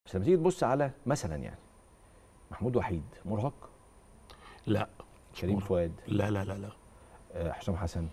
بس لما تيجي تبص على مثلا يعني محمود وحيد مرهق لا كريم مرهق. فؤاد لا لا لا لا آه، حسام حسن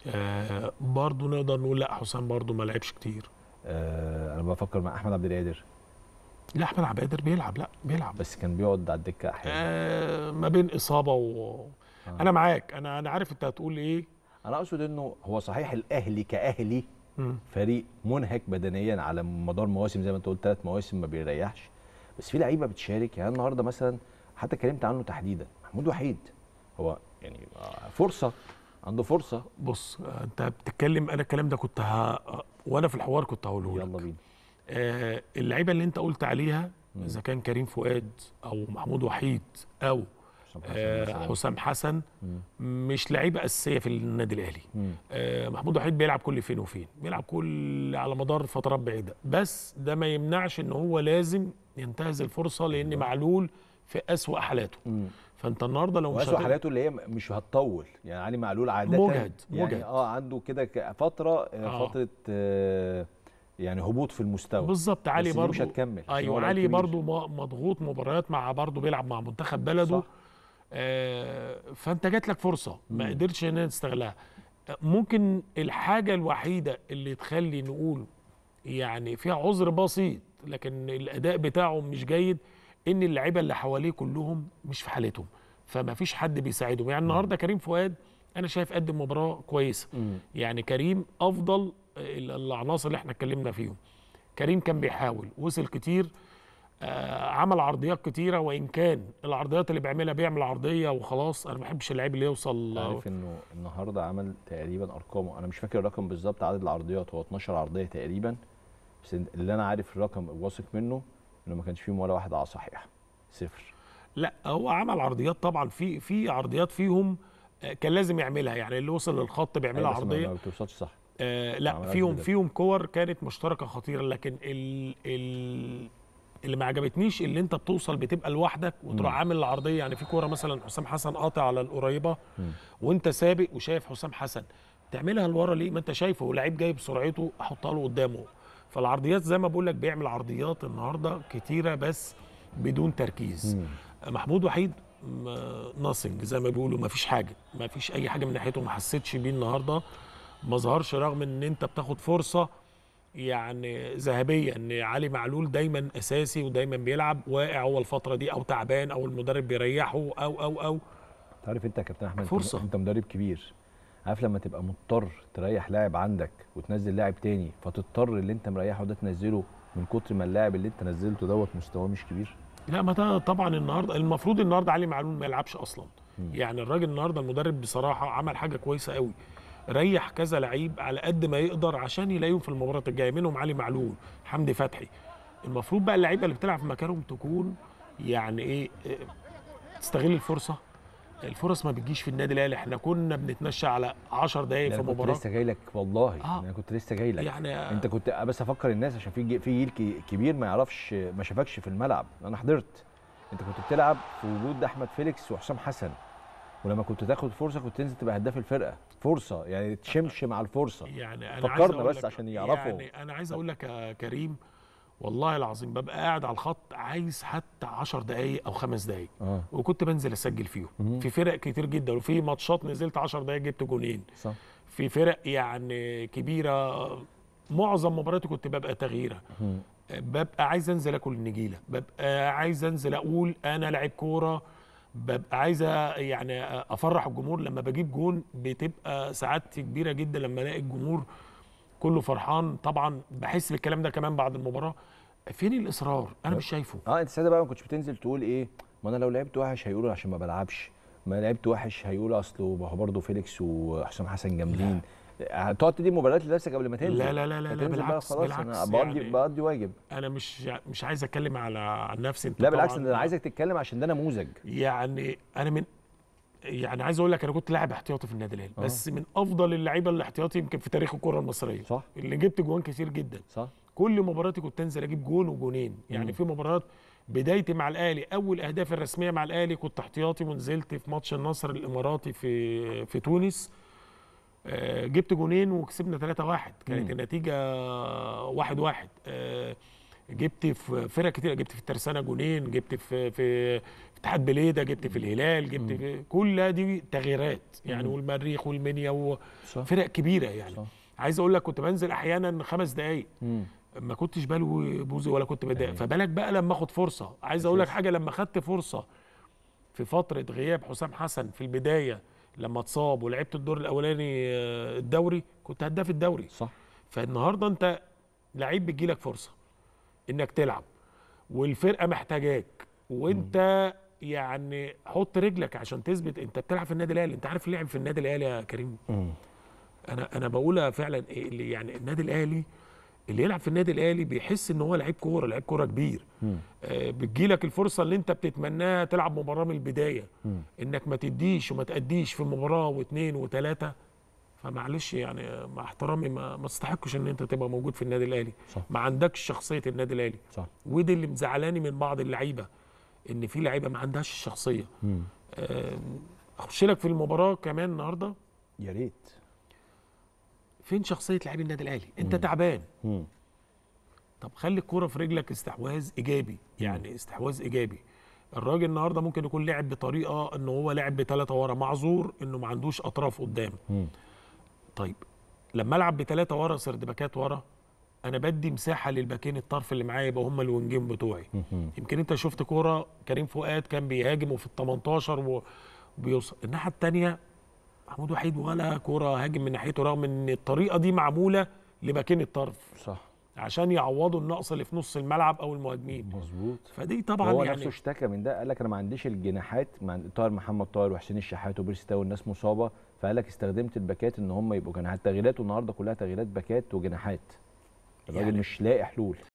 آه برضه نقدر نقول لا حسام برضه ما لعبش كتير آه، انا بفكر مع احمد عبد القادر لا احمد عبد القادر بيلعب لا بيلعب بس كان بيقعد على الدكه احيانا آه ما بين اصابه و آه. انا معاك انا انا عارف انت هتقول ايه انا اقصد انه هو صحيح الاهلي كاهلي مم. فريق منهك بدنيا على مدار مواسم زي ما انت قلت ثلاث مواسم ما بيريحش بس في لعيبه بتشارك يعني النهارده مثلا حتى اتكلمت عنه تحديدا محمود وحيد هو يعني آه، فرصه عنده فرصه بص آه، انت بتتكلم انا الكلام ده كنت ه... وانا في الحوار كنت هقوله لك يلا بينا آه اللعيبه اللي انت قلت عليها اذا كان كريم فؤاد او محمود وحيد او حسام حسن آه مثلاً. حسام حسن مم. مش لعيبه اساسيه في النادي الاهلي مم. آه محمود وحيد بيلعب كل فين وفين بيلعب كل على مدار فترات بعيده بس ده ما يمنعش ان هو لازم ينتهز الفرصه لان معلول في اسوا حالاته مم. فانت النهارده لو مش واسوء هت- حالاته اللي هي مش هتطول يعني علي معلول عاده مجهد، يعني مجهد. اه عنده كده ك- فتره آه. آه. فتره آه يعني هبوط في المستوى بالظبط علي بس دي برضه مش هتكمل عشان هو ايوه لعيب علي كبير. برضه م- مضغوط مباريات مع برضه بيلعب مع منتخب بلده صح. آه فانت جات لك فرصه ما قدرتش ان انت تستغلها آه، ممكن الحاجه الوحيده اللي تخلي نقول يعني فيها عذر بسيط لكن الاداء بتاعه مش جيد ان اللعيبه اللي حواليه كلهم مش في حالتهم فما فيش حد بيساعدهم يعني النهارده كريم فؤاد انا شايف قدم مباراه كويسه مم. يعني كريم افضل ال- العناصر اللي احنا اتكلمنا فيهم كريم كان بيحاول وصل كتير آه عمل عرضيات كتيره وان كان العرضيات اللي بيعملها بيعمل عرضيه وخلاص انا ما بحبش اللعيب اللي يوصل عارف انه النهارده عمل تقريبا ارقامه انا مش فاكر الرقم بالظبط عدد العرضيات هو 12 عرضيه تقريبا بس اللي انا عارف الرقم واثق منه انه ما كانش فيهم ولا واحده على صحيح صفر لا هو عمل عرضيات طبعا في في عرضيات فيهم آه، كان لازم يعملها يعني اللي وصل للخط بيعملها أيوة، بس ما- عرضيه ما بتوصلش صح آه ما لا عملهاش فيهم بدل. فيهم كور كانت مشتركه خطيره لكن ال ال اللي ما عجبتنيش اللي انت بتوصل بتبقى لوحدك وتروح عامل العرضيه يعني في كوره مثلا حسام حسن قاطع على القريبه وانت سابق وشايف حسام حسن تعملها لورا ليه ما انت شايفه لعيب جاي بسرعته احطها له قدامه فالعرضيات زي ما بقول لك بيعمل عرضيات النهارده كتيره بس بدون تركيز محمود وحيد ناثينج زي ما بيقولوا ما فيش حاجه ما فيش اي حاجه من ناحيته ما حسيتش بيه النهارده ما ظهرش رغم ان انت بتاخد فرصه يعني ذهبيه ان علي معلول دايما اساسي ودايما بيلعب واقع هو الفتره دي او تعبان او المدرب بيريحه او او او تعرف انت يا كابتن احمد انت- فرصة. انت مدرب كبير عارف لما تبقى مضطر تريح لاعب عندك وتنزل لاعب تاني فتضطر اللي انت مريحه ده تنزله من كتر ما اللاعب اللي انت نزلته دوت مستواه مش كبير لا ما ده طبعا النهارده المفروض النهارده علي معلول ما يلعبش اصلا يعني الراجل النهارده المدرب بصراحه عمل حاجه كويسه قوي ريح كذا لعيب على قد ما يقدر عشان يلاقيهم في المباراه الجايه منهم علي معلول حمدي فتحي المفروض بقى اللعيبه اللي بتلعب في مكانهم تكون يعني ايه إيه، تستغل الفرصه الفرص ما بتجيش في النادي الاهلي احنا كنا بنتمشى على 10 دقائق ده في انا كنت مباراه لسه جاي لك والله آه. انا كنت لسه جاي لك يعني انت كنت بس افكر الناس عشان في جي- في جيل كي- كبير ما يعرفش ما شافكش في الملعب انا حضرت انت كنت بتلعب في وجود احمد فيليكس وحسام حسن ولما كنت تاخد فرصه كنت تنزل تبقى هداف الفرقه فرصه يعني تشمش مع الفرصه يعني انا فكرنا عايز أقول بس لك- عشان يعرفوا. يعني انا عايز اقول لك يا كريم والله العظيم ببقى قاعد على الخط عايز حتى 10 دقائق او خمس دقائق اه وكنت بنزل اسجل فيهم في فرق كتير جدا وفي ماتشات نزلت 10 دقائق جبت جونين صح في فرق يعني كبيره معظم مبارياتي كنت ببقى تغييره ببقى عايز انزل اكل النجيله ببقى عايز انزل اقول انا لعيب كوره ببقى عايز يعني افرح الجمهور لما بجيب جون بتبقى سعادتي كبيره جدا لما الاقي الجمهور كله فرحان طبعا بحس بالكلام ده كمان بعد المباراه فين الاصرار انا مش شايفه اه انت ساعتها بقى ما كنتش بتنزل تقول ايه ما انا لو لعبت وحش هيقولوا عشان ما بلعبش ما لعبت وحش هيقولوا اصله ما هو برضه فيليكس وحسام حسن جامدين هتقعد تدي مباريات لنفسك قبل ما تنزل لا لا لا لا, لا هتنزل بقى بالعكس خلاص بالعكس انا بقضي يعني بقضي واجب انا مش مش عايز اتكلم على عن نفسي انت لا بالعكس طبعاً انا عايزك تتكلم عشان ده نموذج يعني انا من يعني عايز اقول لك انا كنت لاعب احتياطي في النادي الاهلي بس من افضل اللعيبه الاحتياطي يمكن في تاريخ الكره المصريه صح اللي جبت جوان كتير جدا صح كل مباراتي كنت انزل اجيب جون وجونين يعني في مباريات بدايتي مع الاهلي اول اهدافي الرسميه مع الاهلي كنت احتياطي ونزلت في ماتش النصر الاماراتي في في تونس آه، جبت جونين وكسبنا 3-1 كانت النتيجه 1-1 آه، جبت في فرق كتير جبت في الترسانه جونين جبت في في في اتحاد بليده جبت في الهلال جبت في كل دي تغييرات يعني والمريخ والمنيا صح. وفرق كبيره يعني صح. عايز اقول لك كنت بنزل احيانا خمس دقائق مم. ما كنتش بلوي بوزي ولا كنت بتضايق فبالك بقى لما اخد فرصه عايز اقول لك حاجه لما خدت فرصه في فتره غياب حسام حسن في البدايه لما اتصاب ولعبت الدور الاولاني آه، الدوري كنت هداف الدوري صح فالنهارده انت لعيب بتجيلك فرصه انك تلعب والفرقه محتاجاك وانت يعني حط رجلك عشان تثبت انت بتلعب في النادي الاهلي انت عارف لعب في النادي الاهلي يا كريم مم. انا انا بقولها فعلا إيه اللي يعني النادي الاهلي اللي يلعب في النادي الاهلي بيحس ان هو لعيب كوره لعيب كوره كبير مم. آه بتجيلك الفرصه اللي انت بتتمناها تلعب مباراه من البدايه مم. انك ما تديش وما تاديش في مباراه واثنين وثلاثه فمعلش يعني مع احترامي ما, ما تستحقش ان انت تبقى موجود في النادي الاهلي صح. ما عندكش شخصيه النادي الاهلي صح ودي اللي مزعلاني من بعض اللعيبه ان في لعيبه ما عندهاش الشخصيه مم. آه، اخش لك في المباراه كمان النهارده يا ريت فين شخصيه لاعبي النادي الاهلي انت تعبان مم. طب خلي الكرة في رجلك استحواذ ايجابي يعني استحواذ ايجابي الراجل النهارده ممكن يكون لعب بطريقه ان هو لعب بثلاثه ورا معذور انه ما عندوش اطراف قدام مم. طيب لما العب بثلاثه ورا سرد باكات ورا انا بدي مساحه للباكين الطرف اللي معايا يبقى هم الوينجين بتوعي مم. يمكن انت شفت كوره كريم فؤاد كان بيهاجم وفي ال 18 وبيوصل الناحيه الثانيه محمود وحيد ولا كوره هاجم من ناحيته رغم ان الطريقه دي معموله لباكين الطرف صح عشان يعوضوا النقص اللي في نص الملعب او المهاجمين مظبوط فدي طبعا هو يعني نفسه اشتكى من ده قال لك انا ما عنديش الجناحات مع طاهر محمد طاهر وحسين الشحات وبيرسي تاو الناس مصابه فقال لك استخدمت الباكات ان هم يبقوا جناحات تغييراته النهارده كلها تغييرات باكات وجناحات الراجل يعني- مش لاقي حلول